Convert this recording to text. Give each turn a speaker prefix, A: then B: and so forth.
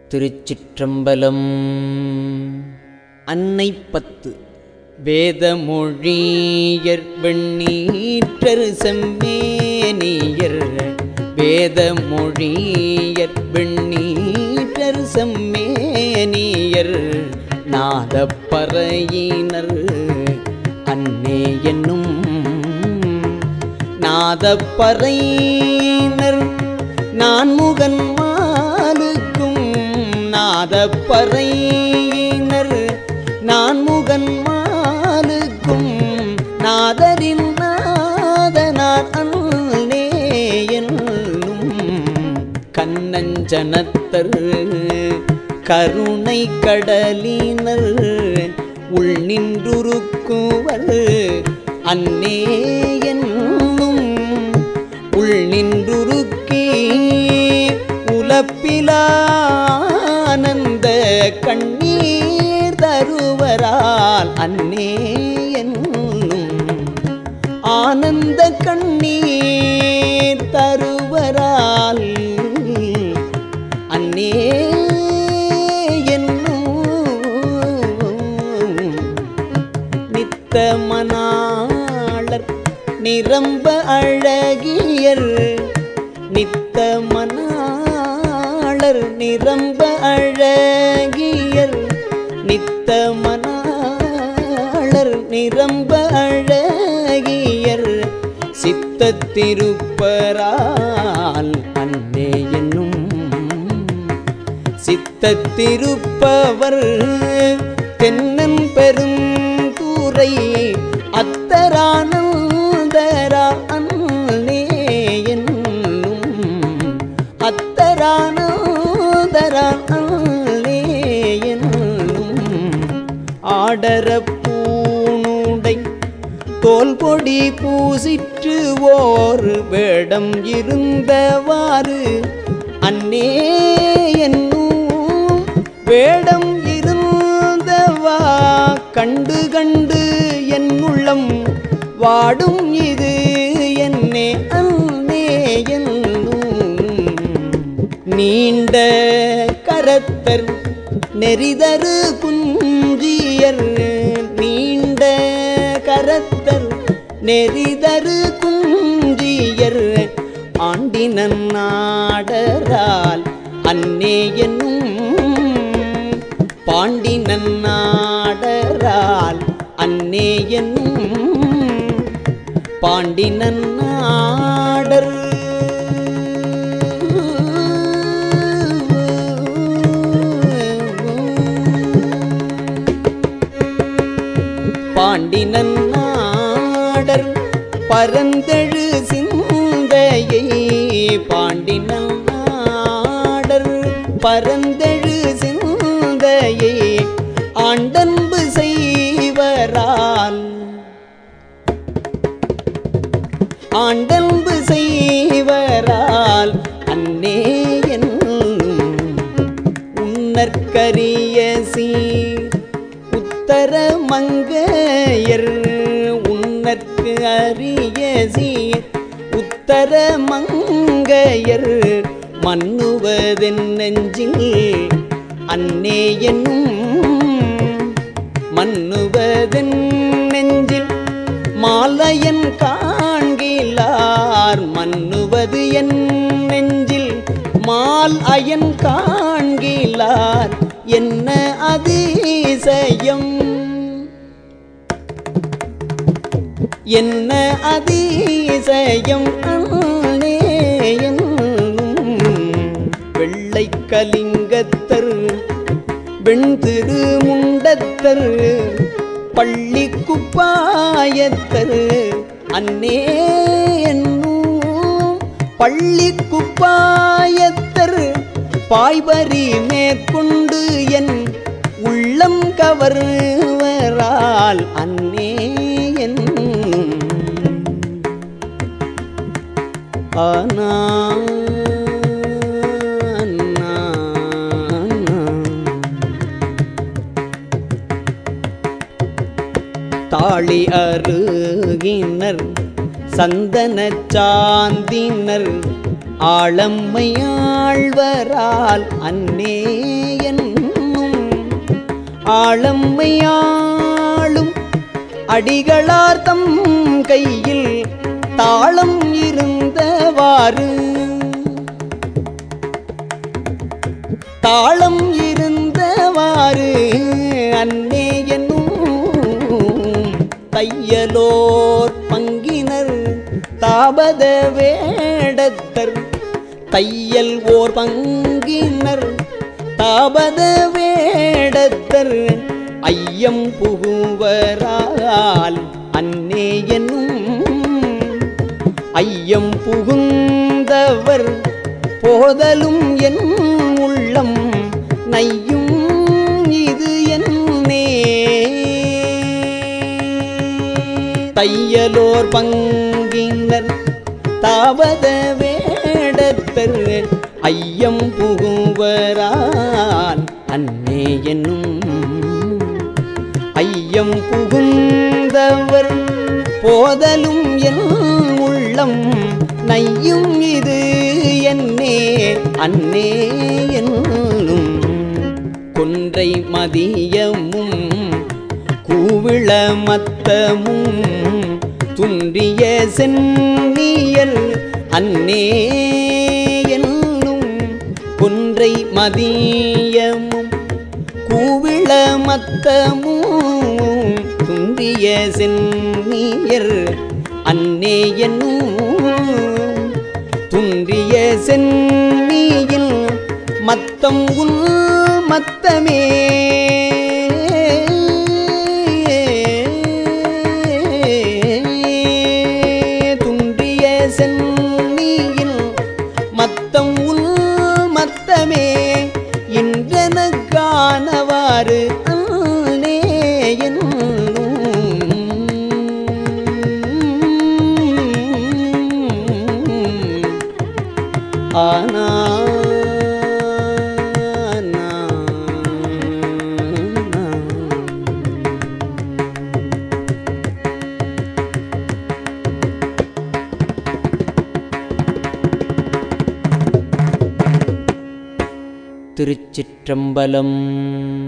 A: திருச்சிற்றம்பலம் அன்னை பத்து வேதமொழியர் வெண்ணீற்றரு செம்மேனியர் வேதமொழியர் வெண்ணீற்றரு செம்மேனியர் நாதப்பறையினர் அன்னே என்னும் நாதப்பறையினர் நான்முகன் மாலுக்கும் நாதப்பறையினர் நான்முகன் மாலுக்கும் நாதரின் நாதனார் அன்னே என்னும் கண்ணஞ்சனத்தர் கருணை கடலினர் உள் நின்றுருக்குவர் அன்னே என்னும் உள் நின்றுருக்கி உலப்பிலானந்த கண்ணீர் தருவரால் அன்னே என்னும் ஆனந்த கண்ணீர் தருவரால் அன்னே என்னும் நித்த மணாளர் நிரம்ப அழகியர் நித்த மணாளர் நிரம்ப அழகியர் நித்த மணாளர் நிரம்ப அழகியர் சித்தத்திருப்பரால் அன்னே என்னும் சித்தத்திருப்பவர் தென்னன் பெருந்தூரை அத்தரானந்தரா அன்னே என்னும் அத்தரானந்தரா அன்னே என்னும் ஆடர பூணுடை தோல் பொடி பூசிற்று ஓர் வேடம் இருந்தவாறு அன்னே என்னும் வேடம் இருந்தவா கண்டு கண்டு என் உள்ளம் வாடும் இது என்னே அன்னே என்னும் நீண்ட கரத்தர் நெறிதரு குஞ்சியர் நீண்ட கரத்தர் நெறிதரு குஞ்சியர் ஆண்டினன் நாடரால் அன்னே என்னும் பாண்டினன் நாடரால் அன்னே என்னும் பாண்டினன் நாடர் பாண்டினன் நாடர் பரந்தெழு சிந்தையை பாண்டினன் நாடர் பரந்தெழு சிந்தையை ஆண்டன்பு செய்வரால் ஆண்டன்பு செய்வரால் அன்னே என்னும் உன்னற்கரிய சீர் உத்தர மங்கையர் உன்னற்கு அரிய சீர் உத்தர மங்கையர் மன்னுவதென் நெஞ்சில் அன்னே என்னும் மன்னுவதென் நெஞ்சில் மாலையன் காண்கிலார் மன்னுவது என் நெஞ்சில் மால் அயன் காண்கிலார் என்ன அதிசயம் என்ன அதிசயம் அன்னே என்னும் வெள்ளை கலிங்கத்தர் வெண்திரு முண்டத்தர் பள்ளி குப்பாயத்தர் அன்னே என்னும் பள்ளி குப்பாயத்தர் பாய்வரி மேற்கொண்டு என் உள்ளம் கவர்வரால் அன்னே என்னும் ஆனா தாளி அருகினர் சந்தன சாந்தினர் ஆளம்மையாழ்வரால் அன்னே என்னும் ஆளம்மையாளும் அடிகளார்த்தம் கையில் தாளம் இருந்தவாறு தாளம் இருந்தவாறு அன்னே என்னும் தையலோர் பங்கினர் தாபத வேடத்தர் தையல் ஓர் பங்கினர் தாபத வேடத்தர் ஐயம் புகுவரால் அன்னே என்னும் ஐயம் புகுந்தவர் போதலும் என் உள்ளம் நையும் இது என்னே தையலோர் பங்கினர் தாவத வேடத்தர் ஐயம் புகுவரால் அன்னே என்னும் ஐயம் புகுந்தவர் போதலும் என் உள்ளம் நையும் இது என்னே அன்னே என்னும் கொன்றை மதியமும் கூவிள மத்தமும் துன்றிய சென்னியல் அன்னே என்னும் கொன்றை மதியமும் கூவிள மத்தமும் துன்றிய சென்னியர் அன்னே என்னும் துன்றிய சென்னியில் மத்தம் உள் மத்தமே துன்றிய சென்னியில் மத்தம் உள் மத்தமே இன்றனக்கானவாறு அன்னே என்னும் ஆனா திருச்சிற்றம்பலம்